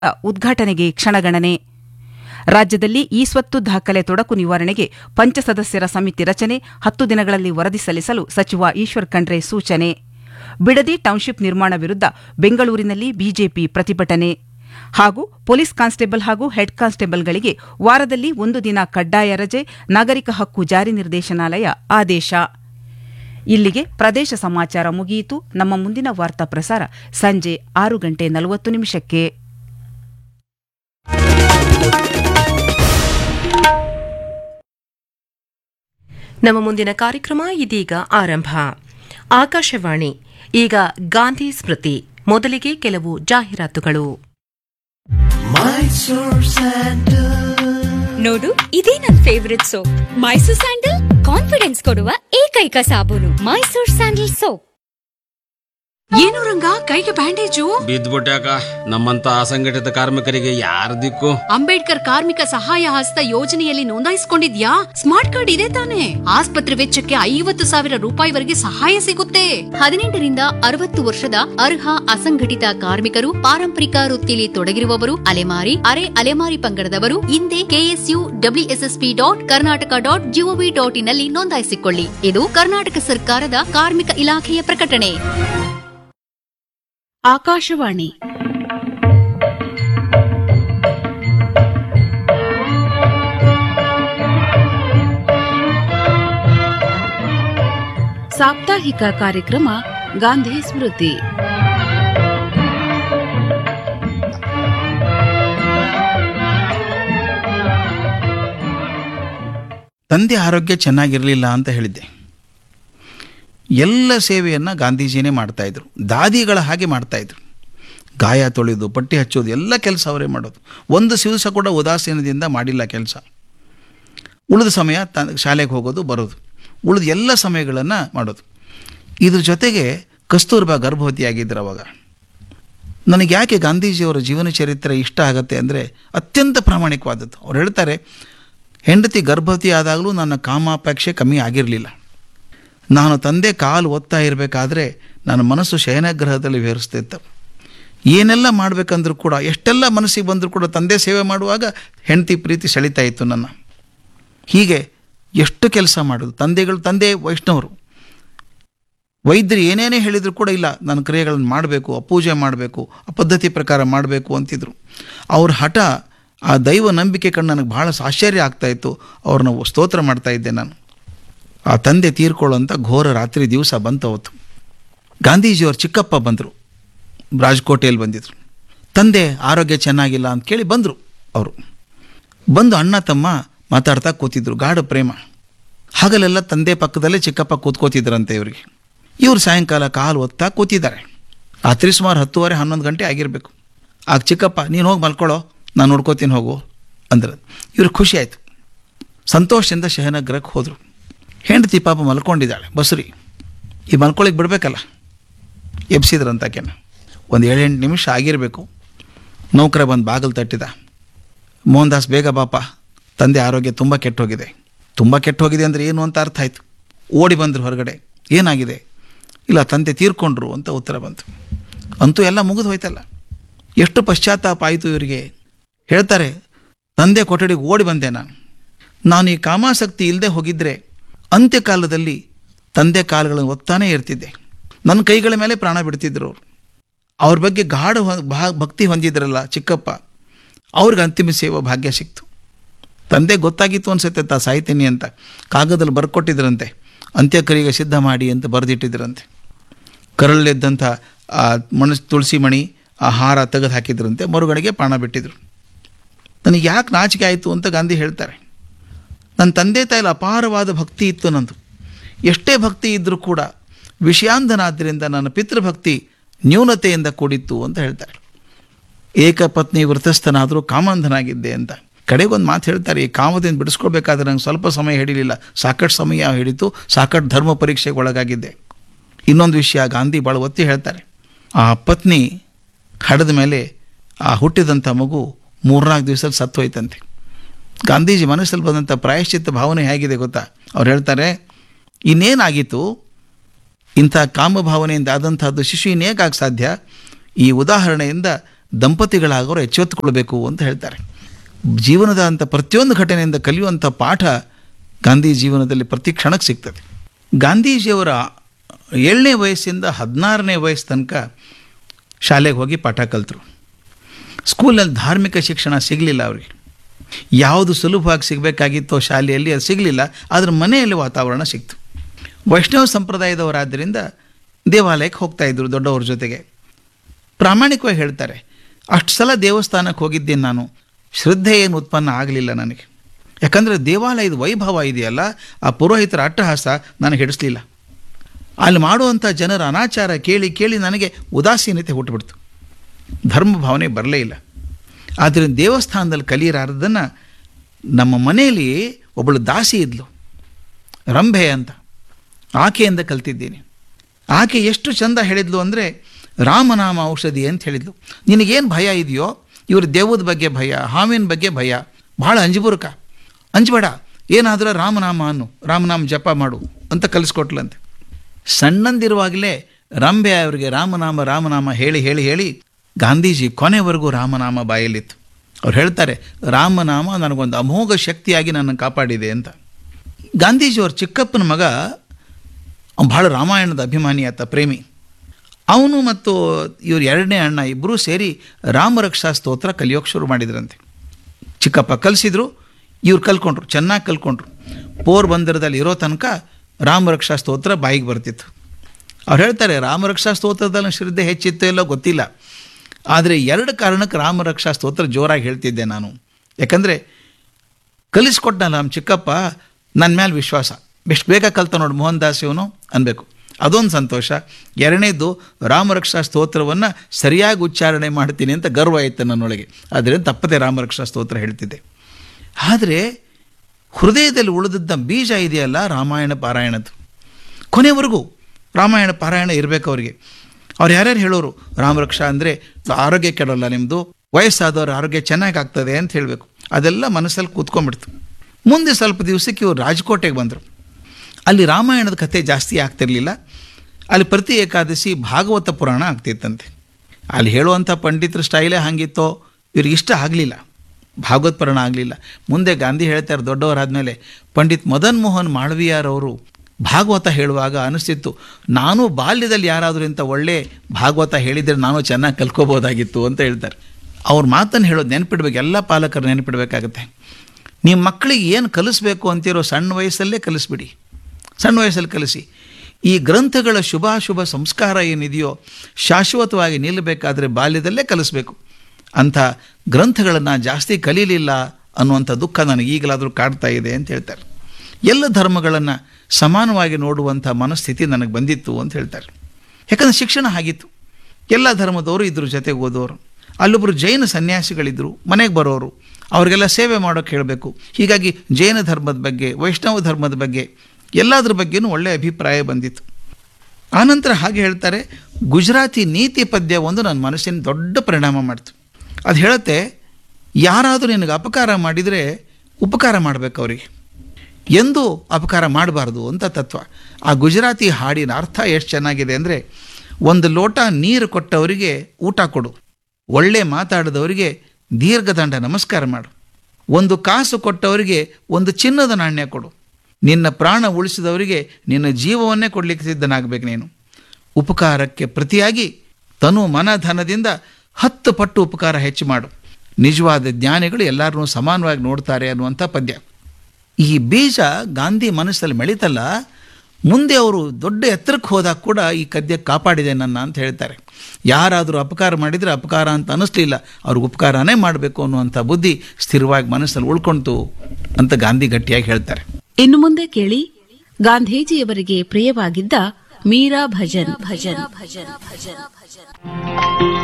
ಉದ್ಘಾಟನೆಗೆ ಕ್ಷಣಗಣನೆ ರಾಜ್ಯದಲ್ಲಿ ಈ ಸ್ವತ್ತು ದಾಖಲೆ ತೊಡಕು ನಿವಾರಣೆಗೆ ಪಂಚಸದಸ್ಯರ ಸಮಿತಿ ರಚನೆ ಹತ್ತು ದಿನಗಳಲ್ಲಿ ವರದಿ ಸಲ್ಲಿಸಲು ಸಚಿವ ಈಶ್ವರ್ ಖಂಡ್ರೆ ಸೂಚನೆ ಬಿಡದಿ ಟೌನ್ಶಿಪ್ ನಿರ್ಮಾಣ ವಿರುದ್ಧ ಬೆಂಗಳೂರಿನಲ್ಲಿ ಬಿಜೆಪಿ ಪ್ರತಿಭಟನೆ ಹಾಗೂ ಪೊಲೀಸ್ ಕಾನ್ಸ್ಟೇಬಲ್ ಹಾಗೂ ಹೆಡ್ ಕಾನ್ಸ್ಟೇಬಲ್ಗಳಿಗೆ ವಾರದಲ್ಲಿ ಒಂದು ದಿನ ಕಡ್ಡಾಯ ರಜೆ ನಾಗರಿಕ ಹಕ್ಕು ಜಾರಿ ನಿರ್ದೇಶನಾಲಯ ಆದೇಶ ಇಲ್ಲಿಗೆ ಪ್ರದೇಶ ಸಮಾಚಾರ ಮುಗಿಯಿತು ನಮ್ಮ ಮುಂದಿನ ವಾರ್ತಾ ಪ್ರಸಾರ ಸಂಜೆ ಆರು ಗಂಟೆ ನಲವತ್ತು ನಿಮಿಷಕ್ಕೆ ನಮ್ಮ ಮುಂದಿನ ಕಾರ್ಯಕ್ರಮ ಇದೀಗ ಆರಂಭ ಆಕಾಶವಾಣಿ ಈಗ ಗಾಂಧಿ ಸ್ಮೃತಿ ಮೊದಲಿಗೆ ಕೆಲವು ಜಾಹೀರಾತುಗಳು ನೋಡು ಇದೇ ನನ್ favourite soap Mysore sandal confidence ಕೊಡುವ ಏಕೈಕ ಸಾಬೂನು ಮೈಸೂರ್ ಸ್ಯಾಂಡಲ್ ಸೋಪ್ ಏನು ರಂಗ ಕೈಗೆ ಬ್ಯಾಂಡೇಜು ಬಿದ್ದ್ಬಿಟ್ಯಾಕ ನಮ್ಮಂತ ಅಸಂಘಟಿತ ಕಾರ್ಮಿಕರಿಗೆ ಯಾರ ದಿಕ್ಕು ಅಂಬೇಡ್ಕರ್ ಕಾರ್ಮಿಕ ಸಹಾಯ ಹಸ್ತ ಯೋಜನೆಯಲ್ಲಿ ನೋಂದಾಯಿಸಿಕೊಂಡಿದ್ಯಾ ಸ್ಮಾರ್ಟ್ ಕಾರ್ಡ್ ಇದೆ ತಾನೆ ಆಸ್ಪತ್ರೆ ವೆಚ್ಚಕ್ಕೆ ಐವತ್ತು ಸಾವಿರ ರೂಪಾಯಿವರೆಗೆ ಸಹಾಯ ಸಿಗುತ್ತೆ ಹದಿನೆಂಟರಿಂದ ಅರವತ್ತು ವರ್ಷದ ಅರ್ಹ ಅಸಂಘಟಿತ ಕಾರ್ಮಿಕರು ಪಾರಂಪರಿಕ ವೃತ್ತಿಯಲ್ಲಿ ತೊಡಗಿರುವವರು ಅಲೆಮಾರಿ ಅರೆ ಅಲೆಮಾರಿ ಪಂಗಡದವರು ಹಿಂದೆ K S U W S S P dot Karnataka dot G O V dot ಇನ್ನಲ್ಲಿ ನೋಂದಾಯಿಸಿಕೊಳ್ಳಿ ಇದು ಕರ್ನಾಟಕ ಸರ್ಕಾರದ ಕಾರ್ಮಿಕ ಇಲಾಖೆಯ ಪ್ರಕಟಣೆ ಆಕಾಶವಾಣಿ ಸಾಪ್ತಾಹಿಕ ಕಾರ್ಯಕ್ರಮ ಗಾಂಧಿ ಸ್ಮೃತಿ ತಂದೆ ಆರೋಗ್ಯ ಚೆನ್ನಾಗಿರಲಿಲ್ಲ ಅಂತ ಹೇಳಿದ್ದೆ ಎಲ್ಲ ಸೇವೆಯನ್ನು ಗಾಂಧೀಜಿನೇ ಮಾಡ್ತಾಯಿದ್ರು ದಾದಿಗಳ ಹಾಗೆ ಮಾಡ್ತಾಯಿದ್ರು ಗಾಯ ತೊಳೆದು ಪಟ್ಟಿ ಹಚ್ಚೋದು ಎಲ್ಲ ಕೆಲಸ ಅವರೇ ಮಾಡೋದು ಒಂದು ದಿವಸ ಕೂಡ ಉದಾಸೀನದಿಂದ ಮಾಡಿಲ್ಲ ಕೆಲಸ ಉಳಿದ ಸಮಯ ತ ಶಾಲೆಗೆ ಹೋಗೋದು ಬರೋದು ಉಳಿದ ಎಲ್ಲ ಸಮಯಗಳನ್ನು ಮಾಡೋದು ಇದ್ರ ಜೊತೆಗೆ ಕಸ್ತೂರ್ಬಾ ಗರ್ಭವತಿಯಾಗಿದ್ದರು ಅವಾಗ ನನಗೆ ಯಾಕೆ ಗಾಂಧೀಜಿಯವರ ಜೀವನ ಚರಿತ್ರೆ ಇಷ್ಟ ಆಗುತ್ತೆ ಅಂದರೆ ಅತ್ಯಂತ ಪ್ರಾಮಾಣಿಕವಾದದ್ದು ಅವ್ರು ಹೇಳ್ತಾರೆ ಹೆಂಡತಿ ಗರ್ಭವತಿ ಆದಾಗಲೂ ನನ್ನ ಕಾಮಾಪೇಕ್ಷೆ ಕಮ್ಮಿ ಆಗಿರಲಿಲ್ಲ ನಾನು ತಂದೆ ಕಾಲು ಒತ್ತಾ ಇರಬೇಕಾದ್ರೆ ನನ್ನ ಮನಸ್ಸು ಶಯನಗ್ರಹದಲ್ಲಿ ವಿಹರಿಸ್ತಿತ್ತು ಏನೆಲ್ಲ ಮಾಡಬೇಕಂದ್ರೂ ಕೂಡ ಎಷ್ಟೆಲ್ಲ ಮನಸ್ಸಿಗೆ ಬಂದರೂ ಕೂಡ ತಂದೆ ಸೇವೆ ಮಾಡುವಾಗ ಹೆಂಡತಿ ಪ್ರೀತಿ ಸೆಳಿತಾ ಇತ್ತು ನನ್ನ ಹೀಗೆ ಎಷ್ಟು ಕೆಲಸ ಮಾಡೋದು ತಂದೆಗಳು ತಂದೆ ವೈಷ್ಣವರು ವೈದ್ಯರು ಏನೇನೇ ಹೇಳಿದರೂ ಕೂಡ ಇಲ್ಲ ನನ್ನ ಕ್ರಿಯೆಗಳನ್ನು ಮಾಡಬೇಕು ಅಪೂಜೆ ಮಾಡಬೇಕು ಆ ಪದ್ಧತಿ ಪ್ರಕಾರ ಮಾಡಬೇಕು ಅಂತಿದ್ರು ಅವ್ರ ಹಠ ಆ ದೈವ ನಂಬಿಕೆ ಕಂಡು ನನಗೆ ಭಾಳ ಆಶ್ಚರ್ಯ ಆಗ್ತಾಯಿತ್ತು ಅವ್ರನ್ನ ಸ್ತೋತ್ರ ಮಾಡ್ತಾ ಇದ್ದೆ ನಾನು ಆ ತಂದೆ ತೀರ್ಕೊಳ್ಳೋಂಥ ಘೋರ ರಾತ್ರಿ ದಿವಸ ಬಂತು ಅವತ್ತು ಗಾಂಧೀಜಿಯವ್ರ ಚಿಕ್ಕಪ್ಪ ಬಂದರು ರಾಜ್ಕೋಟೆಯಲ್ಲಿ ಬಂದಿದ್ರು ತಂದೆ ಆರೋಗ್ಯ ಚೆನ್ನಾಗಿಲ್ಲ ಅಂತ ಕೇಳಿ ಬಂದರು ಅವರು ಬಂದು ಅಣ್ಣ ತಮ್ಮ ಮಾತಾಡ್ತಾ ಕೂತಿದ್ರು ಗಾಢ ಪ್ರೇಮ ಹಗಲೆಲ್ಲ ತಂದೆ ಪಕ್ಕದಲ್ಲೇ ಚಿಕ್ಕಪ್ಪ ಕೂತ್ಕೋತಿದ್ರಂತೆ ಇವರಿಗೆ ಇವರು ಸಾಯಂಕಾಲ ಕಾಲು ಒತ್ತಾ ಕೂತಿದ್ದಾರೆ ರಾತ್ರಿ ಸುಮಾರು ಹತ್ತುವರೆ ಹನ್ನೊಂದು ಗಂಟೆ ಆಗಿರಬೇಕು ಆಗ ಚಿಕ್ಕಪ್ಪ ನೀನು ಹೋಗಿ ಮಲ್ಕೊಳ್ಳೋ ನಾನು ನೋಡ್ಕೋತೀನಿ ಹೋಗು ಅಂದ್ರೆ ಇವ್ರಿಗೆ ಖುಷಿ ಆಯಿತು ಸಂತೋಷದಿಂದ ಶಹನಗ್ರಕ್ಕೆ ಹೋದರು ಹೆಂಡತಿ ಪಾಪ ಮಲ್ಕೊಂಡಿದ್ದಾಳೆ ಬಸುರಿ ಈ ಮಲ್ಕೊಳ್ಳಿಕ್ಕೆ ಬಿಡಬೇಕಲ್ಲ ಎಬ್ಸಿದ್ರಂತಾಕೆನ ಒಂದು ಏಳೆಂಟು ನಿಮಿಷ ಆಗಿರಬೇಕು ನೌಕರ ಬಂದು ಬಾಗಿಲು ತಟ್ಟಿದ ಮೋಹನ್ ದಾಸ್ ಬೇಗ ಬಾಪ ತಂದೆ ಆರೋಗ್ಯ ತುಂಬ ಕೆಟ್ಟೋಗಿದೆ ತುಂಬ ಕೆಟ್ಟೋಗಿದೆ ಅಂದರೆ ಏನು ಅಂತ ಅರ್ಥ ಆಯಿತು ಓಡಿ ಬಂದರು ಹೊರಗಡೆ ಏನಾಗಿದೆ ಇಲ್ಲ ತಂದೆ ತೀರ್ಕೊಂಡ್ರು ಅಂತ ಉತ್ತರ ಬಂತು ಅಂತೂ ಎಲ್ಲ ಮುಗಿದು ಹೋಯ್ತಲ್ಲ ಎಷ್ಟು ಪಶ್ಚಾತ್ತಾಪ ಆಯಿತು ಇವರಿಗೆ ಹೇಳ್ತಾರೆ ತಂದೆ ಕೊಠಡಿಗೆ ಓಡಿ ಬಂದೆ ನಾನು ನಾನು ಈ ಕಾಮಾಸಕ್ತಿ ಇಲ್ಲದೆ ಹೋಗಿದ್ದರೆ ಅಂತ್ಯಕಾಲದಲ್ಲಿ ತಂದೆ ಕಾಲುಗಳನ್ನು ಒತ್ತಾನೇ ಇರ್ತಿದ್ದೆ ನನ್ನ ಕೈಗಳ ಮೇಲೆ ಪ್ರಾಣ ಬಿಡ್ತಿದ್ರು ಅವರು ಅವ್ರ ಬಗ್ಗೆ ಗಾಢ ಹೊ- ಭಾ- ಭಕ್ತಿ ಹೊಂದಿದ್ರಲ್ಲ ಚಿಕ್ಕಪ್ಪ ಅವ್ರಿಗೆ ಅಂತಿಮ ಸೇವಾ ಭಾಗ್ಯ ಸಿಕ್ತು ತಂದೆ ಗೊತ್ತಾಗಿತ್ತು ಅನ್ಸುತ್ತೆ ತಾ ಸಾಯ್ತೀನಿ ಅಂತ ಕಾಗದಲ್ಲಿ ಬರ್ಕೊಟ್ಟಿದ್ರಂತೆ ಅಂತ್ಯಕ್ರಿಯೆಗೆ ಸಿದ್ಧ ಮಾಡಿ ಅಂತ ಬರೆದಿಟ್ಟಿದ್ರಂತೆ ಕರಳಲ್ಲಿದ್ದಂಥ ಆ ಮಣಸ್ ತುಳಸಿ ಮಣಿ ಆ ಹಾರ ತೆಗೆದು ಹಾಕಿದ್ರಂತೆ ಮರುಗಡೆಗೆ ಪ್ರಾಣ ಬಿಟ್ಟಿದ್ರು ನನಗೆ ಯಾಕೆ ನಾಚಿಕೆ ಆಯಿತು ಅಂತ ಗಾಂಧಿ ಹೇಳ್ತಾರೆ ನನ್ನ ತಂದೆ ತಾಯಿಲಿ ಅಪಾರವಾದ ಭಕ್ತಿ ಇತ್ತು ನಂದು ಎಷ್ಟೇ ಭಕ್ತಿ ಇದ್ದರೂ ಕೂಡ ವಿಷಯಾಂಧನಾದ್ದರಿಂದ ನನ್ನ ಪಿತೃಭಕ್ತಿ ನ್ಯೂನತೆಯಿಂದ ಕೂಡಿತ್ತು ಅಂತ ಹೇಳ್ತಾರೆ ಏಕಪತ್ನಿ ವೃತಸ್ಥನಾದರೂ ಕಾಮಾಂಧನಾಗಿದ್ದೆ ಅಂತ ಕಡೆಗೊಂದು ಮಾತು ಹೇಳ್ತಾರೆ ಈ ಕಾಮದಿಂದ ಬಿಡಿಸ್ಕೊಳ್ಬೇಕಾದ್ರೆ ನಂಗೆ ಸ್ವಲ್ಪ ಸಮಯ ಹಿಡಿಲಿಲ್ಲ ಸಾಕಷ್ಟು ಸಮಯ ಹಿಡಿತು ಸಾಕಷ್ಟು ಧರ್ಮ ಪರೀಕ್ಷೆಗೆ ಒಳಗಾಗಿದ್ದೆ ಇನ್ನೊಂದು ವಿಷಯ ಗಾಂಧಿ ಭಾಳ ಒತ್ತಿ ಹೇಳ್ತಾರೆ ಆ ಪತ್ನಿ ಹಡದ ಮೇಲೆ ಆ ಹುಟ್ಟಿದಂಥ ಮಗು ಮೂರ್ನಾಲ್ಕು ದಿವಸದಲ್ಲಿ ಸತ್ತೋಯ್ತಂತೆ ಗಾಂಧೀಜಿ ಮನಸ್ಸಲ್ಲಿ ಬಂದಂಥ ಪ್ರಾಯಶ್ಚಿತ್ತ ಭಾವನೆ ಹೇಗಿದೆ ಗೊತ್ತಾ ಅವ್ರು ಹೇಳ್ತಾರೆ ಇನ್ನೇನಾಗಿತ್ತು ಇಂಥ ಕಾಮಭಾವನೆಯಿಂದ ಆದಂಥದ್ದು ಶಿಶು ಇನ್ನೇಕಾಗ ಸಾಧ್ಯ ಈ ಉದಾಹರಣೆಯಿಂದ ದಂಪತಿಗಳಾಗೋರು ಎಚ್ಚೆತ್ತುಕೊಳ್ಬೇಕು ಅಂತ ಹೇಳ್ತಾರೆ ಜೀವನದ ಅಂತ ಪ್ರತಿಯೊಂದು ಘಟನೆಯಿಂದ ಕಲಿಯುವಂಥ ಪಾಠ ಗಾಂಧಿ ಜೀವನದಲ್ಲಿ ಪ್ರತಿ ಕ್ಷಣಕ್ಕೆ ಸಿಗ್ತದೆ ಗಾಂಧೀಜಿಯವರ ಏಳನೇ ವಯಸ್ಸಿಂದ ಹದಿನಾರನೇ ವಯಸ್ಸು ತನಕ ಶಾಲೆಗೆ ಹೋಗಿ ಪಾಠ ಕಲಿತರು ಸ್ಕೂಲಲ್ಲಿ ಧಾರ್ಮಿಕ ಶಿಕ್ಷಣ ಸಿಗಲಿಲ್ಲ ಅವರಿಗೆ ಯಾವುದು ಸುಲಭವಾಗಿ ಸಿಗಬೇಕಾಗಿತ್ತೋ ಶಾಲೆಯಲ್ಲಿ ಅದು ಸಿಗಲಿಲ್ಲ ಆದರೆ ಮನೆಯಲ್ಲಿ ವಾತಾವರಣ ಸಿಕ್ತು ವೈಷ್ಣವ ಸಂಪ್ರದಾಯದವರಾದ್ದರಿಂದ ದೇವಾಲಯಕ್ಕೆ ಹೋಗ್ತಾ ಇದ್ರು ದೊಡ್ಡವ್ರ ಜೊತೆಗೆ ಪ್ರಾಮಾಣಿಕವಾಗಿ ಹೇಳ್ತಾರೆ ಅಷ್ಟು ಸಲ ದೇವಸ್ಥಾನಕ್ಕೆ ಹೋಗಿದ್ದೇನೆ ನಾನು ಶ್ರದ್ಧೆ ಏನು ಉತ್ಪನ್ನ ಆಗಲಿಲ್ಲ ನನಗೆ ಯಾಕಂದರೆ ದೇವಾಲಯದ ವೈಭವ ಇದೆಯಲ್ಲ ಆ ಪುರೋಹಿತರ ಅಟ್ಟಹಾಸ ನನಗೆ ಹಿಡಿಸ್ಲಿಲ್ಲ ಅಲ್ಲಿ ಮಾಡುವಂಥ ಜನರ ಅನಾಚಾರ ಕೇಳಿ ಕೇಳಿ ನನಗೆ ಉದಾಸೀನತೆ ಹುಟ್ಟುಬಿಡ್ತು ಧರ್ಮ ಭಾವನೆ ಬರಲೇ ಇಲ್ಲ ಆದರೆ ದೇವಸ್ಥಾನದಲ್ಲಿ ಕಲಿಯರಾರದನ್ನು ನಮ್ಮ ಮನೆಯಲ್ಲಿ ಒಬ್ಬಳು ದಾಸಿ ಇದ್ಲು ರಂಭೆ ಅಂತ ಆಕೆಯಿಂದ ಕಲ್ತಿದ್ದೀನಿ ಆಕೆ ಎಷ್ಟು ಚಂದ ಹೇಳಿದ್ಲು ಅಂದರೆ ರಾಮನಾಮ ಔಷಧಿ ಅಂತ ಹೇಳಿದ್ಲು ನಿನಗೇನು ಭಯ ಇದೆಯೋ ಇವ್ರ ದೇವದ ಬಗ್ಗೆ ಭಯ ಹಾವಿನ ಬಗ್ಗೆ ಭಯ ಭಾಳ ಅಂಜಬುರುಕ ಅಂಜಬೇಡ ಏನಾದರೂ ರಾಮನಾಮ ಅನ್ನು ರಾಮನಾಮ ಜಪ ಮಾಡು ಅಂತ ಕಲಿಸ್ಕೊಟ್ಲಂತೆ ಸಣ್ಣಂದಿರುವಾಗಲೇ ರಂಬೆ ಅವರಿಗೆ ರಾಮನಾಮ ರಾಮನಾಮ ಹೇಳಿ ಹೇಳಿ ಹೇಳಿ ಗಾಂಧೀಜಿ ಕೊನೆವರೆಗೂ ರಾಮನಾಮ ಬಾಯಲ್ಲಿತ್ತು ಅವ್ರು ಹೇಳ್ತಾರೆ ರಾಮನಾಮ ನನಗೊಂದು ಅಮೋಘ ಶಕ್ತಿಯಾಗಿ ನನ್ನನ್ನು ಕಾಪಾಡಿದೆ ಅಂತ ಗಾಂಧೀಜಿಯವ್ರ ಚಿಕ್ಕಪ್ಪನ ಮಗ ಅವ್ನು ಭಾಳ ರಾಮಾಯಣದ ಅಭಿಮಾನಿ ಆತ ಪ್ರೇಮಿ ಅವನು ಮತ್ತು ಇವ್ರ ಎರಡನೇ ಅಣ್ಣ ಇಬ್ಬರೂ ಸೇರಿ ರಾಮರಕ್ಷಾ ಸ್ತೋತ್ರ ಕಲಿಯೋಕೆ ಶುರು ಮಾಡಿದ್ರಂತೆ ಚಿಕ್ಕಪ್ಪ ಕಲಿಸಿದ್ರು ಇವ್ರು ಕಲ್ಕೊಂಡ್ರು ಚೆನ್ನಾಗಿ ಕಲ್ಕೊಂಡ್ರು ಪೋರ್ಬಂದರದಲ್ಲಿ ಇರೋ ತನಕ ರಾಮರಕ್ಷಾ ಸ್ತೋತ್ರ ಬಾಯಿಗೆ ಬರ್ತಿತ್ತು ಅವ್ರು ಹೇಳ್ತಾರೆ ರಾಮರಕ್ಷಾ ಸ್ತೋತ್ರದಲ್ಲಿ ಶ್ರದ್ಧೆ ಹೆಚ್ಚಿತ್ತೋ ಇಲ್ಲೋ ಗೊತ್ತಿಲ್ಲ ಆದರೆ ಎರಡು ಕಾರಣಕ್ಕೆ ರಾಮರಕ್ಷಾ ಸ್ತೋತ್ರ ಜೋರಾಗಿ ಹೇಳ್ತಿದ್ದೆ ನಾನು ಯಾಕಂದರೆ ಕಲಿಸ್ಕೊಟ್ನಲ್ಲ ನಮ್ಮ ಚಿಕ್ಕಪ್ಪ ನನ್ನ ಮೇಲೆ ವಿಶ್ವಾಸ ಎಷ್ಟು ಬೇಗ ಕಲ್ತ ನೋಡಿ ಮೋಹನ್ ದಾಸ್ ಇವನು ಅನ್ಬೇಕು ಅದೊಂದು ಸಂತೋಷ ಎರಡನೇದು ರಾಮರಕ್ಷಾ ಸ್ತೋತ್ರವನ್ನು ಸರಿಯಾಗಿ ಉಚ್ಚಾರಣೆ ಮಾಡ್ತೀನಿ ಅಂತ ಗರ್ವ ಆಯಿತು ನನ್ನೊಳಗೆ ಆದ್ದರಿಂದ ತಪ್ಪದೆ ರಾಮರಕ್ಷಾ ಸ್ತೋತ್ರ ಹೇಳ್ತಿದ್ದೆ ಆದರೆ ಹೃದಯದಲ್ಲಿ ಉಳಿದಿದ್ದ ಬೀಜ ಇದೆಯಲ್ಲ ರಾಮಾಯಣ ಪಾರಾಯಣದ್ದು ಕೊನೆವರೆಗೂ ರಾಮಾಯಣ ಪಾರಾಯಣ ಇರಬೇಕು ಅವರಿಗೆ ಅವ್ರು ಯಾರ್ಯಾರು ಹೇಳೋರು ರಾಮರಕ್ಷಾ ಅಂದರೆ ಆರೋಗ್ಯ ಕೆಡೋಲ್ಲ ನಿಮ್ಮದು ವಯಸ್ಸಾದವ್ರ ಆರೋಗ್ಯ ಚೆನ್ನಾಗಿ ಆಗ್ತದೆ ಅಂತ ಹೇಳಬೇಕು ಅದೆಲ್ಲ ಮನಸ್ಸಲ್ಲಿ ಕೂತ್ಕೊಂಡ್ಬಿಡ್ತು ಮುಂದೆ ಸ್ವಲ್ಪ ದಿವಸಕ್ಕೆ ಇವರು ರಾಜಕೋಟೆಗೆ ಬಂದರು ಅಲ್ಲಿ ರಾಮಾಯಣದ ಕಥೆ ಜಾಸ್ತಿ ಆಗ್ತಿರಲಿಲ್ಲ ಅಲ್ಲಿ ಪ್ರತಿ ಏಕಾದಶಿ ಭಾಗವತ ಪುರಾಣ ಆಗ್ತಿತ್ತಂತೆ ಅಲ್ಲಿ ಹೇಳುವಂಥ ಪಂಡಿತರ ಸ್ಟೈಲೇ ಹಾಗಿತ್ತೋ ಇವ್ರಿಗೆ ಇಷ್ಟ ಆಗಲಿಲ್ಲ ಭಾಗವತ್ ಪುರಾಣ ಆಗಲಿಲ್ಲ ಮುಂದೆ ಗಾಂಧಿ ಹೇಳ್ತಾರೆ ದೊಡ್ಡವರಾದಮೇಲೆ ಪಂಡಿತ್ ಮದನ್ ಮೋಹನ್ ಮಾಳವಿಯಾರವರು ಭಾಗವತ ಹೇಳುವಾಗ ಅನಿಸ್ತಿತ್ತು ನಾನು ಬಾಲ್ಯದಲ್ಲಿ ಯಾರಾದರೂ ಇಂಥ ಒಳ್ಳೆ ಭಾಗವತ ಹೇಳಿದರೆ ನಾನು ಚೆನ್ನಾಗಿ ಕಲ್ಕೋಬೋದಾಗಿತ್ತು ಅಂತ ಹೇಳ್ತಾರೆ ಅವ್ರ ಮಾತನ್ನು ಹೇಳೋದು ನೆನಪಿಡ್ಬೇಕು ಎಲ್ಲ ಪಾಲಕರು ನೆನಪಿಡಬೇಕಾಗತ್ತೆ ನಿಮ್ಮ ಮಕ್ಕಳಿಗೆ ಏನು ಕಲಿಸ್ಬೇಕು ಅಂತಿರೋ ಸಣ್ಣ ವಯಸ್ಸಲ್ಲೇ ಕಲಿಸ್ಬಿಡಿ ಸಣ್ಣ ವಯಸ್ಸಲ್ಲಿ ಕಲಿಸಿ ಈ ಗ್ರಂಥಗಳ ಶುಭಾಶುಭ ಸಂಸ್ಕಾರ ಏನಿದೆಯೋ ಶಾಶ್ವತವಾಗಿ ನಿಲ್ಲಬೇಕಾದ್ರೆ ಬಾಲ್ಯದಲ್ಲೇ ಕಲಿಸ್ಬೇಕು ಅಂಥ ಗ್ರಂಥಗಳನ್ನು ಜಾಸ್ತಿ ಕಲೀಲಿಲ್ಲ ಅನ್ನುವಂಥ ದುಃಖ ನನಗೆ ಈಗಲಾದರೂ ಕಾಡ್ತಾ ಇದೆ ಅಂತ ಹೇಳ್ತಾರೆ ಎಲ್ಲ ಧರ್ಮಗಳನ್ನು ಸಮಾನವಾಗಿ ನೋಡುವಂಥ ಮನಸ್ಥಿತಿ ನನಗೆ ಬಂದಿತ್ತು ಅಂತ ಹೇಳ್ತಾರೆ ಯಾಕಂದರೆ ಶಿಕ್ಷಣ ಆಗಿತ್ತು ಎಲ್ಲ ಧರ್ಮದವರು ಇದ್ರ ಜೊತೆಗೆ ಓದೋರು ಅಲ್ಲೊಬ್ಬರು ಜೈನ ಸನ್ಯಾಸಿಗಳಿದ್ದರು ಮನೆಗೆ ಬರೋರು ಅವ್ರಿಗೆಲ್ಲ ಸೇವೆ ಮಾಡೋಕ್ಕೆ ಹೇಳಬೇಕು ಹೀಗಾಗಿ ಜೈನ ಧರ್ಮದ ಬಗ್ಗೆ ವೈಷ್ಣವ ಧರ್ಮದ ಬಗ್ಗೆ ಎಲ್ಲದ್ರ ಬಗ್ಗೆನೂ ಒಳ್ಳೆಯ ಅಭಿಪ್ರಾಯ ಬಂದಿತ್ತು ಆನಂತರ ಹಾಗೆ ಹೇಳ್ತಾರೆ ಗುಜರಾತಿ ನೀತಿ ಪದ್ಯ ಒಂದು ನನ್ನ ಮನಸ್ಸಿನ ದೊಡ್ಡ ಪರಿಣಾಮ ಮಾಡ್ತು ಅದು ಹೇಳುತ್ತೆ ಯಾರಾದರೂ ನಿನಗೆ ಅಪಕಾರ ಮಾಡಿದರೆ ಉಪಕಾರ ಮಾಡಬೇಕು ಅವರಿಗೆ ಎಂದೂ ಅಪಕಾರ ಮಾಡಬಾರ್ದು ಅಂತ ತತ್ವ ಆ ಗುಜರಾತಿ ಹಾಡಿನ ಅರ್ಥ ಎಷ್ಟು ಚೆನ್ನಾಗಿದೆ ಅಂದರೆ ಒಂದು ಲೋಟ ನೀರು ಕೊಟ್ಟವರಿಗೆ ಊಟ ಕೊಡು ಒಳ್ಳೆ ಮಾತಾಡಿದವರಿಗೆ ದೀರ್ಘದಂಡ ನಮಸ್ಕಾರ ಮಾಡು ಒಂದು ಕಾಸು ಕೊಟ್ಟವರಿಗೆ ಒಂದು ಚಿನ್ನದ ನಾಣ್ಯ ಕೊಡು ನಿನ್ನ ಪ್ರಾಣ ಉಳಿಸಿದವರಿಗೆ ನಿನ್ನ ಜೀವವನ್ನೇ ಕೊಡಲಿಕ್ಕೆ ಸಿದ್ಧನಾಗಬೇಕು ನೀನು ಉಪಕಾರಕ್ಕೆ ಪ್ರತಿಯಾಗಿ ತನು ಮನ ಧನದಿಂದ ಹತ್ತು ಪಟ್ಟು ಉಪಕಾರ ಹೆಚ್ಚು ಮಾಡು ನಿಜವಾದ ಜ್ಞಾನಿಗಳು ಎಲ್ಲರನ್ನೂ ಸಮಾನವಾಗಿ ನೋಡ್ತಾರೆ ಅನ್ನುವಂಥ ಪದ್ಯ ಈ ಬೀಜ ಗಾಂಧಿ ಮನಸ್ಸಲ್ಲಿ ಮೆಳಿತಲ್ಲ ಮುಂದೆ ಅವರು ದೊಡ್ಡ ಎತ್ತರಕ್ಕೆ ಹೋದಾಗ ಕೂಡ ಈ ಕದ್ಯ ಕಾಪಾಡಿದೆ ನನ್ನ ಅಂತ ಹೇಳ್ತಾರೆ ಯಾರಾದರೂ ಅಪಕಾರ ಮಾಡಿದರೆ ಅಪಕಾರ ಅಂತ ಅನ್ನಿಸ್ಲಿಲ್ಲ ಅವ್ರಿಗೆ ಉಪಕಾರನೇ ಮಾಡಬೇಕು ಅನ್ನುವಂಥ ಬುದ್ಧಿ ಸ್ಥಿರವಾಗಿ ಮನಸ್ಸಲ್ಲಿ ಉಳ್ಕೊಳ್ತು ಅಂತ ಗಾಂಧಿ ಗಟ್ಟಿಯಾಗಿ ಹೇಳ್ತಾರೆ ಇನ್ನು ಮುಂದೆ ಕೇಳಿ ಗಾಂಧೀಜಿಯವರಿಗೆ ಪ್ರಿಯವಾಗಿದ್ದ ಮೀರಾ ಭಜನ್ ಭಜನ್ ಭಜನ್ ಭಜನ್ ಭಜನ್